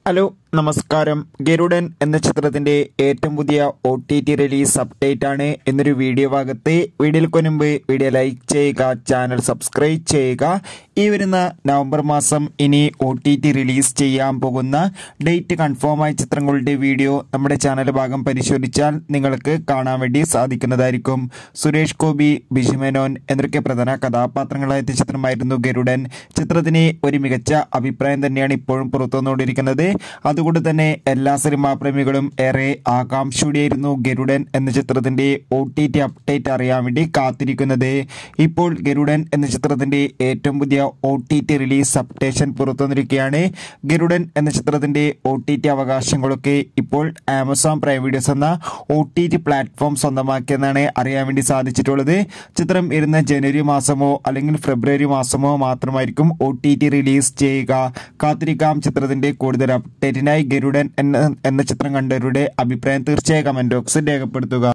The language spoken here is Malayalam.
ഹലോ നമസ്കാരം ഗരുഡൻ എന്ന ചിത്രത്തിന്റെ ഏറ്റവും പുതിയ O T T release update ആണ് എന്നൊരു വീഡിയോ ഭാഗത്ത് വീഡിയോയ്ക്ക് മുൻപ് വീഡിയോ ലൈക്ക് ചെയ്യുക ചാനൽ സബ്സ്ക്രൈബ് ചെയ്യുക ഈ വരുന്ന നവംബർ മാസം ഇനി ഒ ടി ടി റിലീസ് ചെയ്യാൻ പോകുന്ന ഡേറ്റ് കൺഫേം ആയ ചിത്രങ്ങളുടെ വീഡിയോ നമ്മുടെ ചാനൽ ഭാഗം പരിശോധിച്ചാൽ നിങ്ങൾക്ക് കാണാൻ വേണ്ടി സാധിക്കുന്നതായിരിക്കും സുരേഷ് ഗോപി ബിജുമേനോൻ എന്നൊക്കെ പ്രധാന കഥാപാത്രങ്ങളായ എത്തിയ ചിത്രമായിരുന്നു ഗരുഡൻ ചിത്രത്തിന് ഒരു മികച്ച അഭിപ്രായം തന്നെയാണ് ഇപ്പോഴും പുറത്തുവന്നുകൊണ്ടിരിക്കുന്നത് അതുകൊണ്ട് തന്നെ എല്ലാ സിനിമാ പ്രേമികളും ഏറെ ആകാംക്ഷയോടെയായിരുന്നു ഗരുഡൻ എന്ന ചിത്രത്തിന്റെ ഒ ടി ടി അപ്ഡേറ്റ് അറിയാൻ വേണ്ടി കാത്തിരിക്കുന്നത് ഇപ്പോൾ ഗരുഡൻ എന്ന ചിത്രത്തിന്റെ ഏറ്റവും പുതിയ O T T release updation പുറത്തുവന്നിരിക്കുകയാണ് ഗരുഡൻ എന്ന ചിത്രത്തിന്റെ ഒ ടി ടി അവകാശങ്ങളൊക്കെ ഇപ്പോൾ ആമസോൺ പ്രൈം വീഡിയോസ് എന്ന ഒ ടി ടി പ്ലാറ്റ്ഫോം സ്വന്തമാക്കിയെന്നാണ് അറിയാൻ വേണ്ടി സാധിച്ചിട്ടുള്ളത് ചിത്രം വരുന്ന ജനുവരി മാസമോ അല്ലെങ്കിൽ ഫെബ്രുവരി മാസമോ മാത്രമായിരിക്കും ഒ ടി ടി റിലീസ് ചെയ്യുക കാത്തിരിക്കാം ചിത്രത്തിന്റെ കൂടുതൽ അപ്ഡേറ്റിനായി ഗരുഡൻ എന്ന എന്ന ചിത്രം കണ്ടവരുടെ അഭിപ്രായം തീർച്ചയായും കമന്റ് ബോക്സിൽ രേഖപ്പെടുത്തുക